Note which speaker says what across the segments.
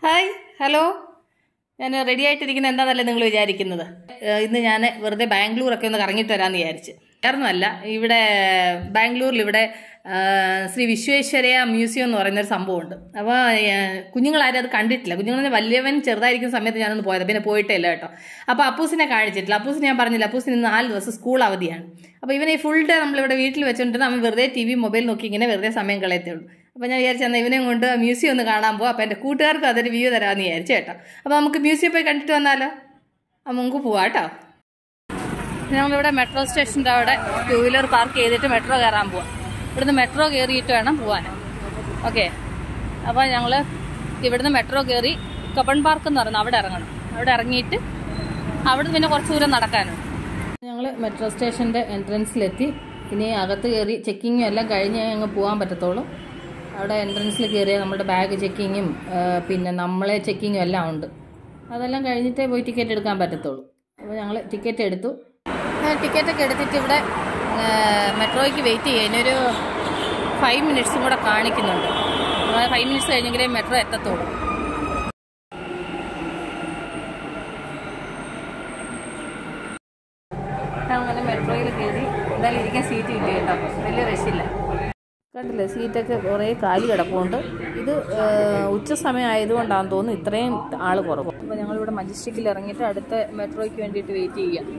Speaker 1: hi hello ഞാൻ ready ആയിട്ടിരിക്കുന്ന എന്താണെന്നല്ലേ നിങ്ങൾ വിചാരിക്കുന്നത് ഏഹ് ഇന്ന് ഞാൻ വെറുതെ ബാംഗ്ലൂരൊക്കെ ഒന്ന് കറങ്ങിയിട്ട് വരാമെന്ന് വിചാരിച്ച് വേറൊന്നുമല്ല ഇവിടെ ബാംഗ്ലൂരിൽ ഇവിടെ ഏഹ് ശ്രീ വിശ്വേശ്വരയ മ്യൂസിയം എന്ന് പറയുന്നൊരു സംഭവമുണ്ട് അപ്പോൾ കുഞ്ഞുങ്ങളാരും അത് കണ്ടിട്ടില്ല കുഞ്ഞുങ്ങൾ വലിയവൻ ചെറുതായിരിക്കുന്ന സമയത്ത് ഞാനൊന്ന് പോയത് പിന്നെ പോയിട്ടേ ഇല്ല കേട്ടോ അപ്പോൾ അപ്പൂസിനെ കാണിച്ചിട്ടില്ല അപ്പൂസിന് ഞാൻ പറഞ്ഞില്ല അപ്പൂസിന് ഇന്ന് നാല് ദിവസം സ്കൂൾ അവധിയാണ് അപ്പോൾ ഇവനെ ഫുൾ ഡേ നമ്മളിവിടെ വീട്ടിൽ വെച്ചുകൊണ്ടിരുന്ന അവൻ വെറുതെ ടി വി മൊബൈൽ നോക്കി ഇങ്ങനെ വെറുതെ സമയം കളയത്തേ ഉള്ളൂ അപ്പോൾ ഞാൻ വിചാരിച്ചു എന്നാൽ ഇവനെയും കൊണ്ട് മ്യൂസിയം ഒന്ന് കാണാൻ പോകും അപ്പോൾ എൻ്റെ കൂട്ടുകാർക്കും അതൊരു വ്യൂ തരാമെന്ന് വിചാരിച്ചു കേട്ടോ അപ്പോൾ നമുക്ക് മ്യൂസിയം പോയി കണ്ടിട്ട് വന്നാലോ അപ്പോൾ നമുക്ക് പോവാം കേട്ടോ ഞങ്ങളിവിടെ മെട്രോ സ്റ്റേഷൻ്റെ അവിടെ ടൂ വീലർ പാർക്ക് ചെയ്തിട്ട് മെട്രോ കയറാൻ പോവാം ഇവിടുന്ന് മെട്രോ കയറിയിട്ട് വേണം പോവാൻ ഓക്കെ അപ്പോൾ ഞങ്ങൾ ഇവിടുന്ന് മെട്രോ കയറി കബൺ പാർക്ക് എന്ന് പറയുന്നത് അവിടെ ഇറങ്ങണം അവിടെ ഇറങ്ങിയിട്ട് അവിടെ പിന്നെ കുറച്ച് ദൂരം നടക്കാനുണ്ട് ഞങ്ങൾ മെട്രോ സ്റ്റേഷൻ്റെ എൻട്രൻസിലെത്തി ഇനി അകത്ത് കയറി ചെക്കിങ്ങും എല്ലാം കഴിഞ്ഞ് അങ്ങ് പോകാൻ പറ്റത്തുള്ളൂ അവിടെ എൻട്രൻസിൽ കയറിയാൽ നമ്മുടെ ബാഗ് ചെക്കിങ്ങും പിന്നെ നമ്മളെ ചെക്കിങ്ങും എല്ലാം ഉണ്ട് അതെല്ലാം കഴിഞ്ഞിട്ടേ പോയി ടിക്കറ്റ് എടുക്കാൻ പറ്റത്തുള്ളൂ അപ്പോൾ ഞങ്ങൾ ടിക്കറ്റ് എടുത്തു ടിക്കറ്റൊക്കെ എടുത്തിട്ട് ഇവിടെ മെട്രോയ്ക്ക് വെയിറ്റ് ചെയ്യുക ഇനിയൊരു ഫൈവ് മിനിറ്റ്സും കൂടെ കാണിക്കുന്നുണ്ട് ഫൈവ് മിനിറ്റ്സ് കഴിഞ്ഞെങ്കിലേ മെട്രോ എത്തത്തുള്ളൂ അങ്ങനെ മെട്രോയിൽ കയറി എന്തായാലും ഇരിക്കാൻ സീറ്റ് ഇല്ല കേട്ടോ വലിയ രക്ഷയില്ല കണ്ടില്ലേ സീറ്റൊക്കെ കുറേ കാലി കിടപ്പുണ്ട് ഇത് ഉച്ച സമയം ആയതുകൊണ്ടാണെന്ന് തോന്നുന്നു ഇത്രയും ആൾ കുറവ് അപ്പോൾ ഞങ്ങളിവിടെ മജസ്റ്റിക്കിൽ ഇറങ്ങിയിട്ട് അടുത്ത മെട്രോയ്ക്ക് വേണ്ടിയിട്ട് വെയിറ്റ് ചെയ്യുക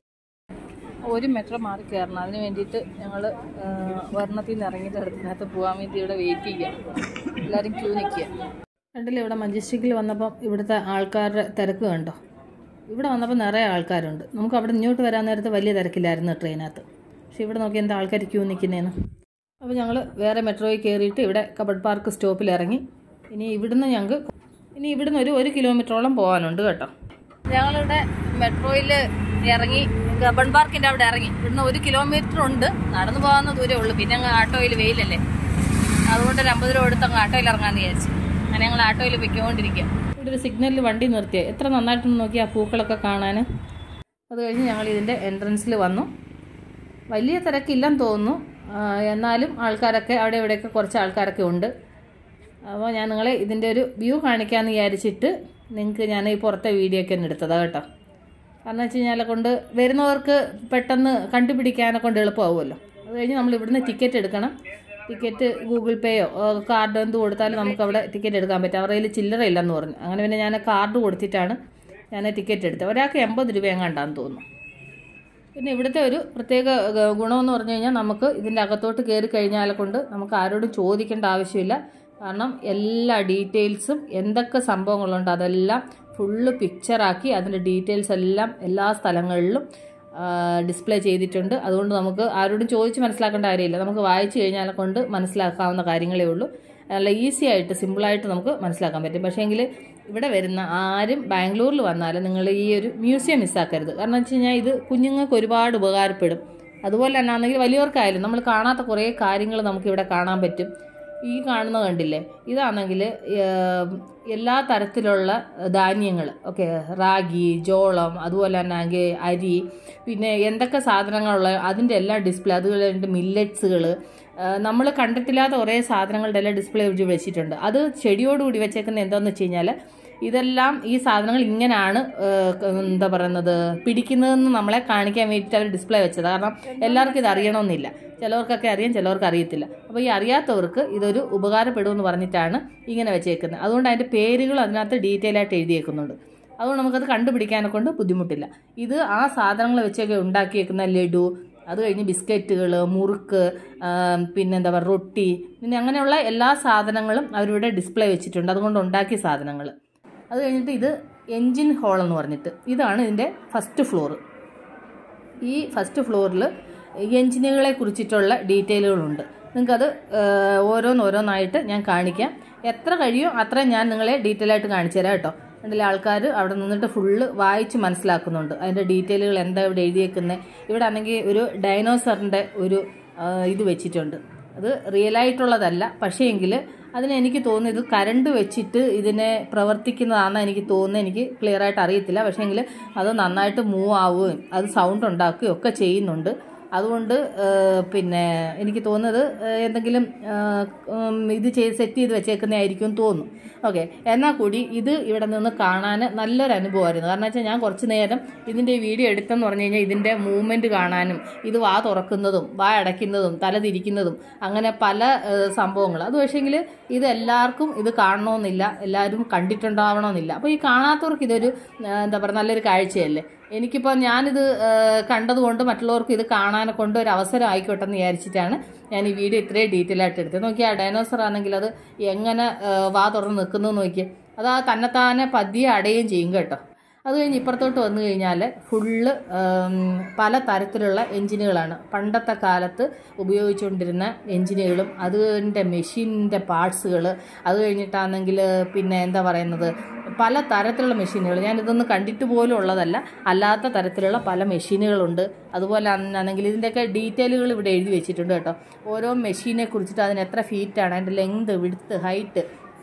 Speaker 1: ഒരു മെട്രോ മാറി കയറണം അതിന് വേണ്ടിയിട്ട് ഞങ്ങൾ വർണ്ണത്തിൽ നിന്ന് ഇറങ്ങിയിട്ട് അടുത്തിനകത്ത് പോകാൻ വേണ്ടി ഇവിടെ വെയിറ്റ് ചെയ്യുക എല്ലാവരും ക്യൂ നിൽക്കുക കണ്ടില്ലേ ഇവിടെ മജസ്റ്റിക്കിൽ വന്നപ്പം ഇവിടുത്തെ ആൾക്കാരുടെ തിരക്ക് കണ്ടോ ഇവിടെ വന്നപ്പോൾ നിറയെ ആൾക്കാരുണ്ട് നമുക്ക് അവിടെ ഇങ്ങോട്ട് വരാൻ നേരത്ത് വലിയ തിരക്കില്ലായിരുന്നു ട്രെയിനകത്ത് പക്ഷെ ഇവിടെ നോക്കി എന്താ ആൾക്കാർ ക്യൂ നിൽക്കുന്നതെന്ന് അപ്പോൾ ഞങ്ങൾ വേറെ മെട്രോയിൽ കയറിയിട്ട് ഇവിടെ കബഡ് പാർക്ക് സ്റ്റോപ്പിൽ ഇറങ്ങി ഇനി ഇവിടുന്ന് ഞങ്ങൾക്ക് ഇനി ഇവിടുന്ന് ഒരു ഒരു കിലോമീറ്ററോളം പോകാനുണ്ട് കേട്ടോ ഞങ്ങളിവിടെ മെട്രോയിൽ ഇറങ്ങി ഗബൺ പാർക്കിൻ്റെ അവിടെ ഇറങ്ങി ഇവിടുന്ന് ഒരു കിലോമീറ്റർ ഉണ്ട് നടന്നു പോകാവുന്ന ദൂരമേ ഉള്ളൂ പിന്നെ അങ്ങ് ആട്ടോയിൽ വെയിലല്ലേ അതുകൊണ്ട് ഒരു അമ്പത് രൂപ എടുത്ത് അങ്ങ് ആട്ടോയിൽ ഇറങ്ങാമെന്ന് വിചാരിച്ചു അങ്ങനെ ഞങ്ങൾ ആട്ടോയിൽ പൊയ്ക്കൊണ്ടിരിക്കുക ഇവിടെ ഒരു സിഗ്നലിൽ വണ്ടി നിർത്തിയ എത്ര നന്നായിട്ടൊന്ന് നോക്കി ആ പൂക്കളൊക്കെ കാണാൻ അത് കഴിഞ്ഞ് ഞങ്ങൾ ഇതിൻ്റെ എൻട്രൻസിൽ വന്നു വലിയ തിരക്കില്ലെന്ന് തോന്നുന്നു എന്നാലും ആൾക്കാരൊക്കെ അവിടെ ഇവിടെയൊക്കെ കുറച്ച് ആൾക്കാരൊക്കെ ഉണ്ട് അപ്പോൾ ഞാൻ നിങ്ങളെ ഇതിൻ്റെ ഒരു വ്യൂ കാണിക്കാമെന്ന് വിചാരിച്ചിട്ട് നിങ്ങൾക്ക് ഞാൻ ഈ പുറത്തെ വീഡിയോ ഒക്കെ ഒന്ന് എടുത്തതാണ് കേട്ടോ കാരണം വെച്ച് കഴിഞ്ഞാൽ കൊണ്ട് വരുന്നവർക്ക് പെട്ടെന്ന് കണ്ടുപിടിക്കാനെ കൊണ്ട് എളുപ്പമാവുമല്ലോ അത് കഴിഞ്ഞ് നമ്മൾ ഇവിടുന്ന് ടിക്കറ്റ് എടുക്കണം ടിക്കറ്റ് ഗൂഗിൾ പേയോ കാർഡ് എന്ത് കൊടുത്താലും നമുക്ക് അവിടെ ടിക്കറ്റ് എടുക്കാൻ പറ്റും അവരുടെ കയ്യിൽ ചില്ലറ ഇല്ലെന്ന് പറഞ്ഞു അങ്ങനെ പിന്നെ ഞാൻ കാർഡ് കൊടുത്തിട്ടാണ് ഞാൻ ടിക്കറ്റ് എടുത്തത് ഒരാൾക്ക് എൺപത് രൂപ എങ്ങാണ്ടാന്ന് തോന്നുന്നു പിന്നെ ഇവിടുത്തെ ഒരു പ്രത്യേക ഗുണമെന്ന് പറഞ്ഞു കഴിഞ്ഞാൽ നമുക്ക് ഇതിൻ്റെ അകത്തോട്ട് കയറി കഴിഞ്ഞാൽ കൊണ്ട് നമുക്ക് ആരോടും ചോദിക്കേണ്ട ആവശ്യമില്ല കാരണം എല്ലാ ഡീറ്റെയിൽസും എന്തൊക്കെ സംഭവങ്ങളുണ്ട് അതെല്ലാം ഫുള്ള് പിക്ചറാക്കി അതിൻ്റെ ഡീറ്റെയിൽസ് എല്ലാം എല്ലാ സ്ഥലങ്ങളിലും ഡിസ്പ്ലേ ചെയ്തിട്ടുണ്ട് അതുകൊണ്ട് നമുക്ക് ആരോടും ചോദിച്ച് മനസ്സിലാക്കേണ്ട കാര്യമില്ല നമുക്ക് വായിച്ചു കഴിഞ്ഞാൽ കൊണ്ട് മനസ്സിലാക്കാവുന്ന കാര്യങ്ങളേ ഉള്ളൂ നല്ല ഈസി ആയിട്ട് സിമ്പിളായിട്ട് നമുക്ക് മനസ്സിലാക്കാൻ പറ്റും പക്ഷേ എങ്കിൽ ഇവിടെ വരുന്ന ആരും ബാംഗ്ലൂരിൽ വന്നാലും നിങ്ങൾ ഈ ഒരു മ്യൂസിയം മിസ്സാക്കരുത് കാരണം വെച്ച് കഴിഞ്ഞാൽ ഇത് കുഞ്ഞുങ്ങൾക്ക് ഒരുപാട് ഉപകാരപ്പെടും അതുപോലെ തന്നെ ആണെങ്കിൽ വലിയവർക്കായാലും നമ്മൾ കാണാത്ത കുറേ കാര്യങ്ങൾ നമുക്കിവിടെ കാണാൻ പറ്റും ഈ കാണുന്ന കണ്ടില്ലേ ഇതാണെങ്കിൽ എല്ലാ തരത്തിലുള്ള ധാന്യങ്ങൾ ഓക്കെ റാഗി ജോളം അതുപോലെ തന്നെ ആണെങ്കിൽ അരി പിന്നെ എന്തൊക്കെ സാധനങ്ങളുള്ള അതിൻ്റെ എല്ലാം ഡിസ്പ്ലേ അതുപോലെ തന്നെ മില്ലറ്റ്സുകൾ നമ്മൾ കണ്ടിട്ടില്ലാത്ത കുറേ സാധനങ്ങളുടെ എല്ലാം ഡിസ്പ്ലേ വെച്ചിട്ടുണ്ട് അത് ചെടിയോടുകൂടി വെച്ചേക്കുന്ന എന്താണെന്ന് വെച്ച് കഴിഞ്ഞാൽ ഇതെല്ലാം ഈ സാധനങ്ങൾ ഇങ്ങനെയാണ് എന്താ പറയുന്നത് പിടിക്കുന്നതെന്ന് നമ്മളെ കാണിക്കാൻ വേണ്ടിയിട്ട് അവർ ഡിസ്പ്ലേ വെച്ചത് കാരണം എല്ലാവർക്കും ഇത് അറിയണമെന്നില്ല ചിലവർക്കൊക്കെ അറിയാം ചിലവർക്ക് അറിയത്തില്ല അപ്പോൾ ഈ അറിയാത്തവർക്ക് ഇതൊരു ഉപകാരപ്പെടുമെന്ന് പറഞ്ഞിട്ടാണ് ഇങ്ങനെ വെച്ചേക്കുന്നത് അതുകൊണ്ട് അതിൻ്റെ പേരുകൾ അതിനകത്ത് ഡീറ്റെയിൽ ആയിട്ട് എഴുതിയേക്കുന്നുണ്ട് അതുകൊണ്ട് നമുക്കത് കണ്ടുപിടിക്കാനെ കൊണ്ട് ബുദ്ധിമുട്ടില്ല ഇത് ആ സാധനങ്ങൾ വെച്ചൊക്കെ ഉണ്ടാക്കിയേക്കുന്ന ലഡു അത് കഴിഞ്ഞ് ബിസ്ക്കറ്റുകൾ മുറുക്ക് പിന്നെന്താ പറയുക റൊട്ടി പിന്നെ അങ്ങനെയുള്ള എല്ലാ സാധനങ്ങളും അവരിവിടെ ഡിസ്പ്ലേ വെച്ചിട്ടുണ്ട് അതുകൊണ്ട് ഉണ്ടാക്കിയ സാധനങ്ങൾ അത് കഴിഞ്ഞിട്ട് ഇത് എൻജിൻ ഹോൾ എന്ന് പറഞ്ഞിട്ട് ഇതാണ് ഇതിൻ്റെ ഫസ്റ്റ് ഫ്ലോർ ഈ ഫസ്റ്റ് ഫ്ലോറിൽ എൻജിനുകളെ കുറിച്ചിട്ടുള്ള ഡീറ്റെയിലുകളുണ്ട് നിങ്ങൾക്കത് ഓരോന്നോരോന്നായിട്ട് ഞാൻ കാണിക്കാം എത്ര കഴിയും അത്ര ഞാൻ നിങ്ങളെ ഡീറ്റെയിൽ ആയിട്ട് കാണിച്ചു തരാം കേട്ടോ അതിലെ ആൾക്കാർ അവിടെ നിന്നിട്ട് ഫുള്ള് വായിച്ച് മനസ്സിലാക്കുന്നുണ്ട് അതിൻ്റെ ഡീറ്റെയിലുകൾ എന്താ ഇവിടെ എഴുതിയേക്കുന്നത് ഇവിടെ ആണെങ്കിൽ ഒരു ഡൈനോസറിൻ്റെ ഒരു ഇത് വെച്ചിട്ടുണ്ട് അത് റിയലായിട്ടുള്ളതല്ല പക്ഷേ എങ്കിൽ അതിന് എനിക്ക് തോന്നുന്നു ഇത് കരണ്ട് വെച്ചിട്ട് ഇതിനെ പ്രവർത്തിക്കുന്നതാണെന്ന് എനിക്ക് തോന്നുന്നത് എനിക്ക് ക്ലിയർ ആയിട്ട് അറിയത്തില്ല പക്ഷേ എങ്കിൽ അത് നന്നായിട്ട് മൂവ് ആവുകയും അത് സൗണ്ട് ഉണ്ടാക്കുകയും ഒക്കെ ചെയ്യുന്നുണ്ട് അതുകൊണ്ട് ഏഹ്, പിന്നെ എനിക്ക് തോന്നുന്നത് ഏഹ്, എന്തെങ്കിലും ഏഹ്, ഉം, ഇത് ചെയ്ത് സെറ്റ് ചെയ്ത് വെച്ചേക്കുന്നതായിരിക്കും എന്ന് തോന്നുന്നു ഓക്കെ എന്നാൽ കൂടി ഇത് ഇവിടെ നിന്ന് കാണാൻ നല്ലൊരു അനുഭവമായിരുന്നു കാരണം വെച്ചാൽ ഞാൻ കുറച്ച് നേരം ഇതിൻ്റെ ഈ വീഡിയോ എടുത്തെന്ന് പറഞ്ഞു കഴിഞ്ഞാൽ ഇതിൻ്റെ മൂവ്മെൻറ്റ് കാണാനും ഇത് വാ തുറക്കുന്നതും വാ അടയ്ക്കുന്നതും തല തിരിക്കുന്നതും അങ്ങനെ പല സംഭവങ്ങൾ അത് പക്ഷേങ്കിൽ ഇത് എല്ലാവർക്കും ഇത് കാണണമെന്നില്ല എല്ലാവരും കണ്ടിട്ടുണ്ടാവണമെന്നില്ല അപ്പോൾ ഈ കാണാത്തവർക്ക് ഇതൊരു ആ, എന്താ പറയുക നല്ലൊരു കാഴ്ചയല്ലേ എനിക്കിപ്പോൾ ഞാനിത് ആ, കണ്ടതുകൊണ്ട് മറ്റുള്ളവർക്ക് ഇത് കാണാനെ കൊണ്ട് ഒരു അവസരം ആയിക്കോട്ടെ എന്ന് വിചാരിച്ചിട്ടാണ് ഞാൻ ഈ വീഡിയോ ഇത്രയും ഡീറ്റെയിൽ ആയിട്ട് എടുത്തത് നോക്കിയാൽ ഡൈനോസർ ആണെങ്കിൽ അത് എങ്ങനെ ആ, വാ തുറന്ന് നിൽക്കുന്നു നോക്കിയേ അത് ആ തന്നെത്താനെ പതിയെ അടയുകയും ചെയ്യും കേട്ടോ അത് കഴിഞ്ഞ് ഇപ്പുറത്തോട്ട് വന്നു കഴിഞ്ഞാൽ ഫുള്ള് പല തരത്തിലുള്ള എഞ്ചിനുകളാണ് പണ്ടത്തെ കാലത്ത് ഉപയോഗിച്ചുകൊണ്ടിരുന്ന എഞ്ചിനുകളും അതിൻ്റെ മെഷീനിൻ്റെ പാർട്സുകൾ അത് കഴിഞ്ഞിട്ടാണെങ്കിൽ പിന്നെ എന്താ പറയുന്നത് പല തരത്തിലുള്ള മെഷീനുകൾ ഞാനിതൊന്നും കണ്ടിട്ട് പോലും ഉള്ളതല്ല അല്ലാത്ത തരത്തിലുള്ള പല മെഷീനുകളുണ്ട് അതുപോലെ ആണെങ്കിൽ ഇതിൻ്റെയൊക്കെ ഡീറ്റെയിലുകൾ ഇവിടെ എഴുതി വെച്ചിട്ടുണ്ട് കേട്ടോ ഓരോ മെഷീനെ കുറിച്ചിട്ട് അതിന് എത്ര ഫീറ്റാണ് അതിൻ്റെ ലെങ്ത് വിടുത്ത് ഹൈറ്റ്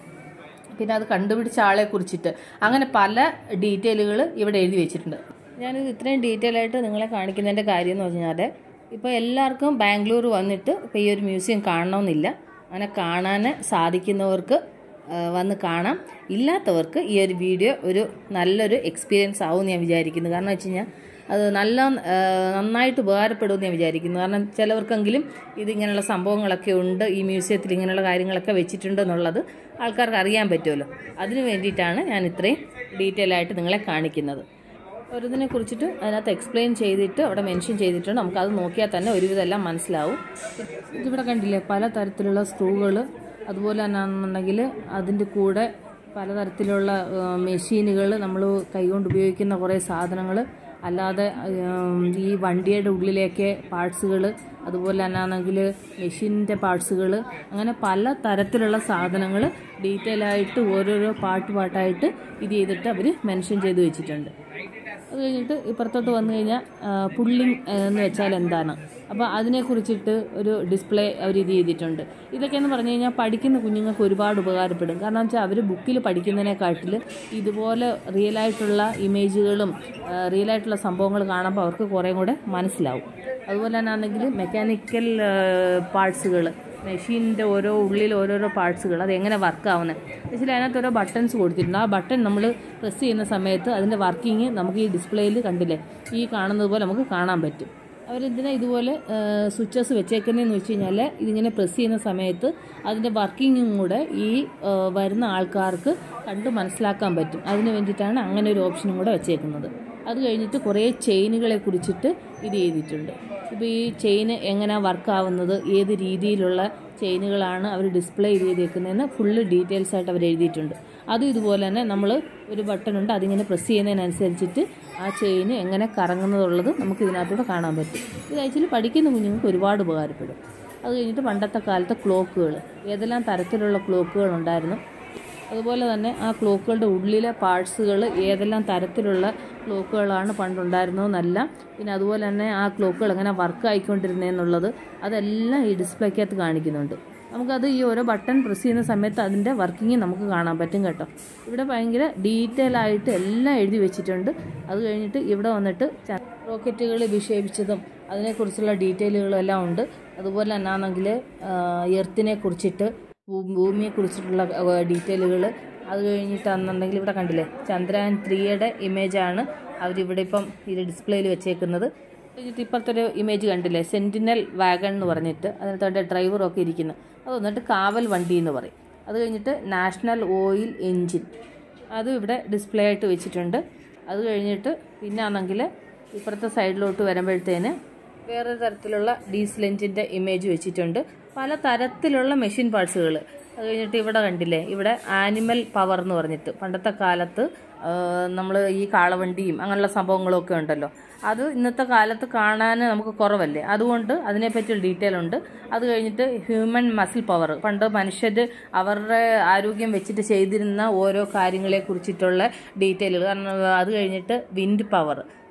Speaker 1: പിന്നെ അത് കണ്ടുപിടിച്ച ആളെ കുറിച്ചിട്ട് അങ്ങനെ പല ഡീറ്റെയിലുകൾ ഇവിടെ എഴുതി വെച്ചിട്ടുണ്ട് ഞാനിത് ഇത്രയും ഡീറ്റെയിൽ ആയിട്ട് നിങ്ങളെ കാണിക്കുന്നതിൻ്റെ കാര്യം എന്ന് പറഞ്ഞാൽ ഇപ്പോൾ എല്ലാവർക്കും ബാംഗ്ലൂർ വന്നിട്ട് ഇപ്പോൾ ഈ ഒരു മ്യൂസിയം കാണണമെന്നില്ല അങ്ങനെ കാണാൻ സാധിക്കുന്നവർക്ക് ആ, വന്ന് കാണാം ഇല്ലാത്തവർക്ക് ഈ ഒരു വീഡിയോ ഒരു നല്ലൊരു എക്സ്പീരിയൻസ് ആവും ഞാൻ വിചാരിക്കുന്നു കാരണം വെച്ച് കഴിഞ്ഞാൽ അത് നല്ല ആ, നന്നായിട്ട് ഉപകാരപ്പെടുമെന്ന് ഞാൻ വിചാരിക്കുന്നു കാരണം ചിലവർക്കെങ്കിലും ഇതിങ്ങനെയുള്ള സംഭവങ്ങളൊക്കെ ഉണ്ട് ഈ മ്യൂസിയത്തിൽ ഇങ്ങനെയുള്ള കാര്യങ്ങളൊക്കെ വെച്ചിട്ടുണ്ട് എന്നുള്ളത് ആൾക്കാർക്ക് അറിയാൻ പറ്റുമല്ലോ അതിന് വേണ്ടിയിട്ടാണ് ഞാൻ ഇത്രയും ഡീറ്റെയിൽ ആയിട്ട് നിങ്ങളെ കാണിക്കുന്നത് ഓരോന്നിനെ കുറിച്ചിട്ട് അതിനകത്ത് എക്സ്പ്ലെയിൻ ചെയ്തിട്ട് അവിടെ മെൻഷൻ ചെയ്തിട്ടുണ്ട് നമുക്കത് നോക്കിയാൽ തന്നെ ഒരുവിധം എല്ലാം മനസ്സിലാവും ഇതിവിടെ കണ്ടില്ലേ പല തരത്തിലുള്ള സ്ക്രൂകൾ അതുപോലെ തന്നെ ആണെന്നുണ്ടെങ്കിൽ അതിൻ്റെ കൂടെ പലതരത്തിലുള്ള മെഷീനുകൾ നമ്മൾ കൈകൊണ്ട് ഉപയോഗിക്കുന്ന കുറേ സാധനങ്ങൾ അല്ലാതെ ഉം, ഈ വണ്ടിയുടെ ഉള്ളിലേക്ക് പാർട്സുകൾ അതുപോലെ തന്നെ ആണെങ്കിൽ മെഷീനിൻ്റെ പാർട്സുകൾ അങ്ങനെ പല തരത്തിലുള്ള സാധനങ്ങൾ ഡീറ്റെയിൽ ആയിട്ട് ഓരോരോ പാർട്ട് പാർട്ടായിട്ട് ഇത് ചെയ്തിട്ട് അവർ മെൻഷൻ ചെയ്ത് വെച്ചിട്ടുണ്ട് അത് കഴിഞ്ഞിട്ട് ഇപ്പുറത്തോട്ട് വന്നു കഴിഞ്ഞാൽ പുള്ളിങ് എന്ന് വെച്ചാൽ എന്താണ് അപ്പോൾ അതിനെക്കുറിച്ചിട്ട് ഒരു ഡിസ്പ്ലേ അവർ ഇത് ചെയ്തിട്ടുണ്ട് ഇതൊക്കെ എന്ന് പറഞ്ഞു കഴിഞ്ഞാൽ പഠിക്കുന്ന കുഞ്ഞുങ്ങൾക്ക് ഒരുപാട് ഉപകാരപ്പെടും കാരണം വെച്ചാൽ അവർ ബുക്കിൽ പഠിക്കുന്നതിനെക്കാട്ടിൽ ഇതുപോലെ റിയലായിട്ടുള്ള ഇമേജുകളും റിയലായിട്ടുള്ള സംഭവങ്ങൾ കാണുമ്പോൾ അവർക്ക് കുറേ കൂടെ മനസ്സിലാവും അതുപോലെ തന്നെ ആണെങ്കിൽ മെക്കാനിക്കൽ പാർട്സുകൾ മെഷീനിൻ്റെ ഓരോ ഉള്ളിൽ ഓരോരോ പാർട്സുകൾ അത് എങ്ങനെ വർക്ക് ആവുന്നത് വെച്ചാൽ അതിനകത്ത് ഓരോ ബട്ടൺസ് കൊടുത്തിട്ടുണ്ട് ആ ബട്ടൺ നമ്മൾ പ്രസ് ചെയ്യുന്ന സമയത്ത് അതിൻ്റെ വർക്കിംഗ് നമുക്ക് ഈ ഡിസ്പ്ലേയിൽ കണ്ടില്ലേ ഈ കാണുന്നത് പോലെ നമുക്ക് കാണാൻ പറ്റും അവരെന്തിനാ ഇതുപോലെ സ്വിച്ചസ് വെച്ചേക്കുന്നതെന്ന് വെച്ച് കഴിഞ്ഞാൽ ഇതിങ്ങനെ പ്രസ് ചെയ്യുന്ന സമയത്ത് അതിൻ്റെ വർക്കിങ്ങും കൂടെ ഈ ആ, വരുന്ന ആൾക്കാർക്ക് കണ്ട് മനസ്സിലാക്കാൻ പറ്റും അതിന് വേണ്ടിയിട്ടാണ് അങ്ങനെ ഒരു ഓപ്ഷനും കൂടെ വെച്ചേക്കുന്നത് അത് കഴിഞ്ഞിട്ട് കുറേ ചെയിനുകളെ കുറിച്ചിട്ട് ഇത് ചെയ്തിട്ടുണ്ട് ഇപ്പോൾ ഈ ചെയിൻ എങ്ങനെ വർക്ക് ആവുന്നത് ഏത് രീതിയിലുള്ള ചെയിനുകളാണ് അവർ ഡിസ്പ്ലേ ചെയ്തേക്കുന്നതെന്ന് ഫുള്ള് ഡീറ്റെയിൽസ് ആയിട്ട് അവർ എഴുതിയിട്ടുണ്ട് അതും ഇതുപോലെ തന്നെ നമ്മൾ ഒരു ബട്ടൺ ഉണ്ട് അതിങ്ങനെ പ്രസ് ചെയ്യുന്നതിനനുസരിച്ചിട്ട് ആ ചെയിൻ എങ്ങനെ കറങ്ങുന്നതുള്ളത് നമുക്ക് ഇതിനകത്തൂടെ കാണാൻ പറ്റും ഇത് ആക്ച്വലി പഠിക്കുന്ന കുഞ്ഞുങ്ങൾക്ക് ഒരുപാട് ഉപകാരപ്പെടും അത് കഴിഞ്ഞിട്ട് പണ്ടത്തെ കാലത്തെ ക്ലോക്കുകൾ ഏതെല്ലാം തരത്തിലുള്ള ക്ലോക്കുകൾ ഉണ്ടായിരുന്നു അതുപോലെ തന്നെ ആ ക്ലോക്കുകളുടെ ഉള്ളിലെ പാർട്സുകൾ ഏതെല്ലാം തരത്തിലുള്ള ക്ലോക്കുകളാണ് പണ്ടുണ്ടായിരുന്നതെന്നല്ല പിന്നെ അതുപോലെ തന്നെ ആ ക്ലോക്കുകൾ എങ്ങനെ വർക്ക് ആയിക്കൊണ്ടിരുന്നതെന്നുള്ളത് അതെല്ലാം ഈ ഡിസ്പ്ലേക്കകത്ത് കാണിക്കുന്നുണ്ട് നമുക്കത് ഈ ഓരോ ബട്ടൺ പ്രസ് ചെയ്യുന്ന സമയത്ത് അതിൻ്റെ വർക്കിംഗ് നമുക്ക് കാണാൻ പറ്റും കേട്ടോ ഇവിടെ ഭയങ്കര ഡീറ്റെയിൽ ആയിട്ട് എല്ലാം എഴുതി വെച്ചിട്ടുണ്ട് അത് കഴിഞ്ഞിട്ട് ഇവിടെ വന്നിട്ട് ച- റോക്കറ്റുകൾ വിക്ഷേപിച്ചതും അതിനെക്കുറിച്ചുള്ള ഡീറ്റെയിലുകളും എല്ലാം ഉണ്ട് അതുപോലെ തന്നെ ആണെങ്കിൽ എർത്തിനെ കുറിച്ചിട്ട് ഭൂ- ഭൂമിയെക്കുറിച്ചിട്ടുള്ള ഡീറ്റെയിലുകൾ അത് കഴിഞ്ഞിട്ടാണെന്നുണ്ടെങ്കിൽ ഇവിടെ കണ്ടില്ലേ ചന്ദ്രയാൻ ത്രീയുടെ ഇമേജാണ് അവരിവിടെ ഇപ്പം ഇത് ഡിസ്പ്ലേയിൽ വെച്ചേക്കുന്നത് കഴിഞ്ഞിട്ട് ഇപ്പുറത്തെ ഒരു ഇമേജ് കണ്ടില്ലേ സെൻറ്റിനൽ വാഗൺ എന്ന് പറഞ്ഞിട്ട് അതിനകത്ത് അവരുടെ ഡ്രൈവറൊക്കെ ഇരിക്കുന്നത് അത് വന്നിട്ട് കാവൽ വണ്ടി എന്ന് പറയും അത് കഴിഞ്ഞിട്ട് നാഷണൽ ഓയിൽ എൻജിൻ അതും ഇവിടെ ഡിസ്പ്ലേ ആയിട്ട് വെച്ചിട്ടുണ്ട് അത് കഴിഞ്ഞിട്ട് പിന്നെ ആണെങ്കിൽ ഇപ്പുറത്തെ സൈഡിലോട്ട് വരുമ്പോഴത്തേന് വേറെ തരത്തിലുള്ള ഡീസൽ എഞ്ചിൻ്റെ ഇമേജ് വെച്ചിട്ടുണ്ട് പല തരത്തിലുള്ള മെഷീൻ പാർട്സുകൾ അത് കഴിഞ്ഞിട്ട് ഇവിടെ കണ്ടില്ലേ ഇവിടെ ആനിമൽ പവർ എന്ന് പറഞ്ഞിട്ട് പണ്ടത്തെ കാലത്ത് നമ്മൾ ഈ കാളവണ്ടിയും അങ്ങനെയുള്ള സംഭവങ്ങളൊക്കെ ഉണ്ടല്ലോ അത് ഇന്നത്തെ കാലത്ത് കാണാൻ നമുക്ക് കുറവല്ലേ അതുകൊണ്ട് അതിനെപ്പറ്റി ഡീറ്റെയിൽ ഉണ്ട് അത് കഴിഞ്ഞിട്ട് ഹ്യൂമൻ മസിൽ പവർ പണ്ട് മനുഷ്യർ അവരുടെ ആരോഗ്യം വെച്ചിട്ട് ചെയ്തിരുന്ന ഓരോ കാര്യങ്ങളെ കുറിച്ചിട്ടുള്ള ഡീറ്റെയിലുകൾ കാരണം അത് കഴിഞ്ഞിട്ട് വിൻഡ് പവർ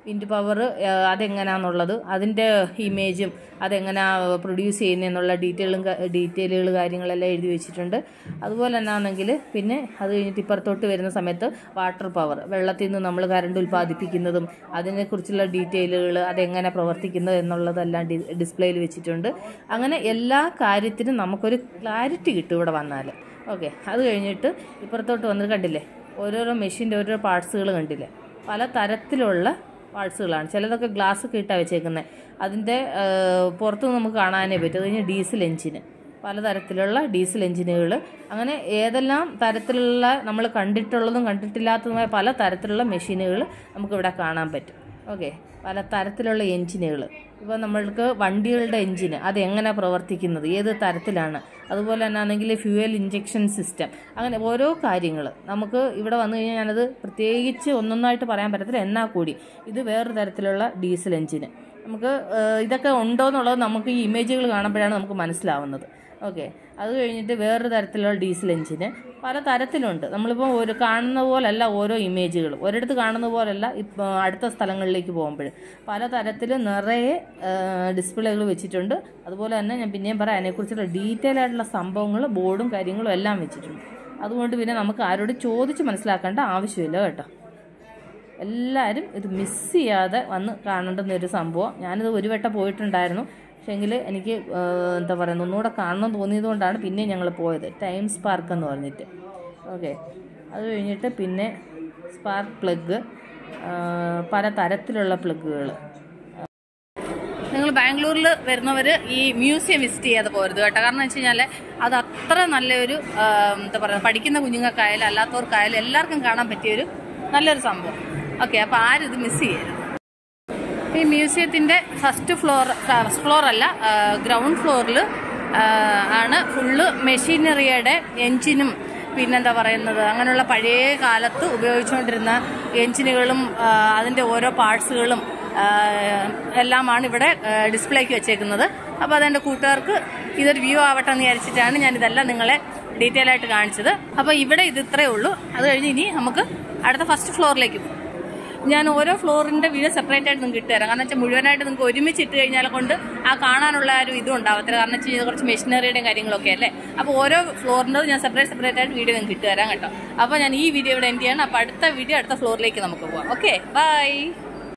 Speaker 1: വിൻഡ് പവർ അതെങ്ങനെയാണെന്നുള്ളത് അതിൻ്റെ ഇമേജും അതെങ്ങനെയാ പ്രൊഡ്യൂസ് ചെയ്യുന്നതെന്നുള്ള ഡീറ്റെയിലും ഡീറ്റെയിലുകൾ കാര്യങ്ങളെല്ലാം എഴുതി വെച്ചിട്ടുണ്ട് അതുപോലെ തന്നെ ആണെങ്കിൽ പിന്നെ അത് കഴിഞ്ഞിട്ട് ഇപ്പുറത്തോട്ട് വരുന്ന സമയത്ത് വാട്ടർ പവർ വെള്ളത്തിൽ നിന്ന് നമ്മൾ കറണ്ട് ഉൽപ്പാദിപ്പിക്കുന്നതും അതിനെക്കുറിച്ചുള്ള ഡീറ്റെയിലുകൾ അതെങ്ങനെ പ്രവർത്തിക്കുന്നത് എന്നുള്ളതെല്ലാം ഡി ഡിസ്പ്ലേയിൽ വെച്ചിട്ടുണ്ട് അങ്ങനെ എല്ലാ കാര്യത്തിനും നമുക്കൊരു ക്ലാരിറ്റി കിട്ടും ഇവിടെ വന്നാൽ ഓക്കെ അത് കഴിഞ്ഞിട്ട് ഇപ്പുറത്തോട്ട് വന്നിട്ട് കണ്ടില്ലേ ഓരോരോ മെഷീൻ്റെ ഓരോ പാർട്സുകൾ കണ്ടില്ലേ പല തരത്തിലുള്ള പാർട്സുകളാണ് ചിലതൊക്കെ ഗ്ലാസ് ഒക്കെ ഇട്ടാണ് വെച്ചേക്കുന്നത് അതിൻ്റെ പുറത്ത് നമുക്ക് കാണാനേ പറ്റും അത് കഴിഞ്ഞ് ഡീസൽ എഞ്ചിന് പലതരത്തിലുള്ള ഡീസൽ എഞ്ചിനുകൾ അങ്ങനെ ഏതെല്ലാം തരത്തിലുള്ള നമ്മൾ കണ്ടിട്ടുള്ളതും കണ്ടിട്ടില്ലാത്തതുമായ പല തരത്തിലുള്ള മെഷീനുകൾ നമുക്കിവിടെ കാണാൻ പറ്റും ഓക്കെ പല തരത്തിലുള്ള എഞ്ചിനുകൾ ഇപ്പോൾ നമ്മൾക്ക് വണ്ടികളുടെ എഞ്ചിന് അത് എങ്ങനെ പ്രവർത്തിക്കുന്നത് ഏത് തരത്തിലാണ് അതുപോലെ തന്നെ ആണെങ്കിൽ ഫ്യൂവൽ ഇഞ്ചക്ഷൻ സിസ്റ്റം അങ്ങനെ ഓരോ കാര്യങ്ങൾ നമുക്ക് ഇവിടെ വന്നു കഴിഞ്ഞാൽ ഞാനത് പ്രത്യേകിച്ച് ഒന്നൊന്നായിട്ട് പറയാൻ പറ്റത്തില്ല എന്നാൽ കൂടി ഇത് വേറൊരു തരത്തിലുള്ള ഡീസൽ എഞ്ചിന് നമുക്ക് ഏഹ്, ഇതൊക്കെ ഉണ്ടോ എന്നുള്ളത് നമുക്ക് ഈ ഇമേജുകൾ കാണുമ്പോഴാണ് നമുക്ക് മനസ്സിലാവുന്നത് ഓക്കെ അത് കഴിഞ്ഞിട്ട് വേറൊരു തരത്തിലുള്ള ഡീസൽ എഞ്ചിന് പല തരത്തിലുണ്ട് നമ്മളിപ്പോൾ ഒരു കാണുന്ന പോലല്ല ഓരോ ഇമേജുകൾ ഒരിടത്ത് കാണുന്ന പോലല്ല ഇപ്പോൾ അടുത്ത സ്ഥലങ്ങളിലേക്ക് പോകുമ്പോൾ പല തരത്തിൽ നിറയെ ഡിസ്പ്ലേകൾ വെച്ചിട്ടുണ്ട് അതുപോലെ തന്നെ ഞാൻ പിന്നെയും പറയാം അതിനെക്കുറിച്ചുള്ള ഡീറ്റെയിൽ ആയിട്ടുള്ള സംഭവങ്ങൾ ബോർഡും കാര്യങ്ങളും എല്ലാം വെച്ചിട്ടുണ്ട് അതുകൊണ്ട് പിന്നെ നമുക്ക് ആരോട് ചോദിച്ച് മനസ്സിലാക്കേണ്ട ആവശ്യമില്ല കേട്ടോ എല്ലാവരും ഇത് മിസ് ചെയ്യാതെ വന്ന് കാണേണ്ടുന്ന ഒരു സംഭവം ഞാനിത് ഒരു വട്ടം പോയിട്ടുണ്ടായിരുന്നു പക്ഷേങ്കിൽ എനിക്ക് ആ, എന്താ പറയുക ഒന്നുകൂടെ കാണണം തോന്നിയതുകൊണ്ടാണ് പിന്നെ ഞങ്ങൾ പോയത് ടൈം സ്പാർക്ക് എന്ന് പറഞ്ഞിട്ട് ഓക്കെ അത് കഴിഞ്ഞിട്ട് പിന്നെ സ്പാർക്ക് പ്ലഗ് പല തരത്തിലുള്ള പ്ലഗുകൾ നിങ്ങൾ ബാംഗ്ലൂരിൽ വരുന്നവർ ഈ മ്യൂസിയം വിസിറ്റ് ചെയ്യാതെ പോരുത് കേട്ടോ കാരണം എന്ന് വെച്ച് കഴിഞ്ഞാൽ അത് അത്ര നല്ലൊരു ആ, എന്താ പറയുക പഠിക്കുന്ന കുഞ്ഞുങ്ങൾക്കായാലും അല്ലാത്തവർക്കായാലും എല്ലാവർക്കും കാണാൻ പറ്റിയൊരു നല്ലൊരു സംഭവം ഓക്കെ അപ്പോൾ ആരും ഇത് മിസ് ചെയ്യരുത് ഈ മ്യൂസിയത്തിൻ്റെ ഫസ്റ്റ് ഫ്ലോർ ഫസ്റ്റ് ഫ്ലോർ അല്ല ഗ്രൗണ്ട് ഫ്ലോറിൽ ആണ് ഫുള്ള് മെഷീനറിയുടെ എൻജിനും പിന്നെന്താ പറയുന്നത് അങ്ങനെയുള്ള പഴയ കാലത്ത് ഉപയോഗിച്ചുകൊണ്ടിരുന്ന എൻജിനുകളും ആ, അതിൻ്റെ ഓരോ പാർട്സുകളും എല്ലാമാണ് ഇവിടെ ഡിസ്പ്ലേക്ക് വെച്ചേക്കുന്നത് അപ്പോൾ അതെൻ്റെ കൂട്ടുകാർക്ക് ഇതൊരു വ്യൂ ആവട്ടെ എന്ന് വിചാരിച്ചിട്ടാണ് ഞാൻ ഇതെല്ലാം നിങ്ങളെ ഡീറ്റെയിൽ ആയിട്ട് കാണിച്ചത് അപ്പോൾ ഇവിടെ ഇത് ഇത്രയേ ഉള്ളൂ അത് കഴിഞ്ഞ് ഇനി നമുക്ക് അടുത്ത ഫസ്റ്റ് ഫ്ലോറിലേക്ക് പോകും ഞാൻ ഓരോ ഫ്ലോറിന്റെ വീഡിയോ സെപ്പറേറ്റ് ആയിട്ട് നിങ്ങൾക്ക് ഇട്ടുതരാം കാരണം വെച്ചാൽ മുഴുവനായിട്ട് നിങ്ങൾക്ക് ഒരുമിച്ച് ഇട്ട് കഴിഞ്ഞാൽ കൊണ്ട് ആ കാണാനുള്ള ആ ഒരു ഇതും ഉണ്ടാവത്തില്ല കാരണം വെച്ച് കഴിഞ്ഞാൽ കുറച്ച് മെഷീനറിയുടെയും കാര്യങ്ങളൊക്കെ അല്ലേ അപ്പോൾ ഓരോ ഫ്ലോറിൻ്റെ ഞാൻ സെപ്പറേറ്റ് സെപ്പറേറ്റ് ആയിട്ട് വീഡിയോ നിങ്ങൾക്ക് ഇട്ടുതരാം കേട്ടോ അപ്പോൾ ഞാൻ ഈ വീഡിയോ ഇവിടെ എൻഡ് ചെയ്യണം അപ്പോൾ അടുത്ത വീഡിയോ അടുത്ത ഫ്ലോറിലേക്ക് നമുക്ക് പോവാം ഓക്കെ ബൈ